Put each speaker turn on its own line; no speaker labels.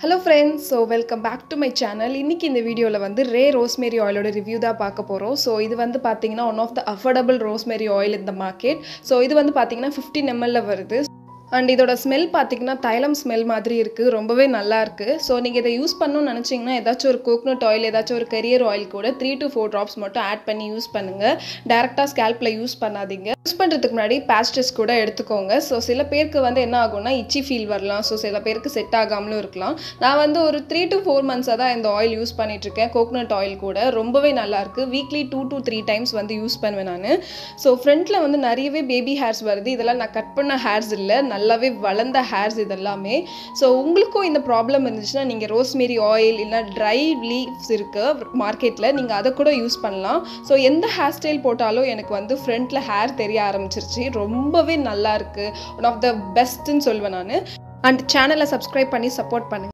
hello friends so welcome back to my channel இன்றைக்கி இந்த வீடியோவில் வந்து ரே ரோஸ்மேரி ஆயிலோட ரிவ்யூ தான் பார்க்க போகிறோம் ஸோ இது வந்து பார்த்தீங்கன்னா one of the affordable rosemary oil இந்த மார்க்கெட் ஸோ இது வந்து பார்த்தீங்கன்னா ஃபிஃப்டின் எம்எல்ல வருது அண்ட் இதோட ஸ்மெல் பார்த்தீங்கன்னா தைலம் ஸ்மெல் மாதிரி இருக்குது ரொம்பவே நல்லா இருக்குது ஸோ நீங்கள் இதை யூஸ் பண்ணணும்னு நினச்சிங்கன்னா ஏதாச்சும் ஒரு கோக்னட் ஆயில் ஏதாச்சும் ஒரு கரியர் ஆயில் கூட த்ரீ டு ஃபோர் ட்ராப்ஸ் மட்டும் ஆட் பண்ணி யூஸ் பண்ணுங்கள் டேரெக்டாக ஸ்கேல்பில் யூஸ் பண்ணாதீங்க யூஸ் பண்ணுறதுக்கு முன்னாடி பேஸ்டஸ் கூட எடுத்துக்கோங்க ஸோ சில பேருக்கு வந்து என்ன ஆகும்னா இச்சி ஃபீல் வரலாம் ஸோ சில பேருக்கு செட் ஆகாமலும் இருக்கலாம் நான் வந்து ஒரு த்ரீ டு ஃபோர் மந்த்ஸாக தான் இந்த ஆயில் யூஸ் பண்ணிகிட்ருக்கேன் கோக்னட் ஆயில் கூட ரொம்பவே நல்லாயிருக்கு weekly two to three times வந்து யூஸ் பண்ணுவேன் நான் ஸோ ஃப்ரண்ட்டில் வந்து நிறையவே பேபி ஹேர்ஸ் வருது இதெல்லாம் நான் கட் பண்ண ஹேர்ஸ் இல்லை நல்லாவே வளர்ந்த ஹேர்ஸ் இதெல்லாமே ஸோ உங்களுக்கும் இந்த ப்ராப்ளம் இருந்துச்சுன்னா நீங்கள் ரோஸ்மேரி ஆயில் இல்லை ட்ரை லீவ்ஸ் இருக்குது மார்க்கெட்டில் நீங்கள் அதை கூட யூஸ் பண்ணலாம் ஸோ எந்த ஹேர் ஸ்டைல் போட்டாலும் எனக்கு வந்து ஃப்ரண்ட்டில் ஹேர் தெரிய ஆரம்பிச்சிருச்சு ரொம்பவே நல்லா இருக்குது ஒன் ஆஃப் த பெஸ்ட்டுன்னு சொல்லுவேன் நான் அண்ட் சேனலை சப்ஸ்கிரைப் பண்ணி சப்போர்ட் பண்ணுங்கள்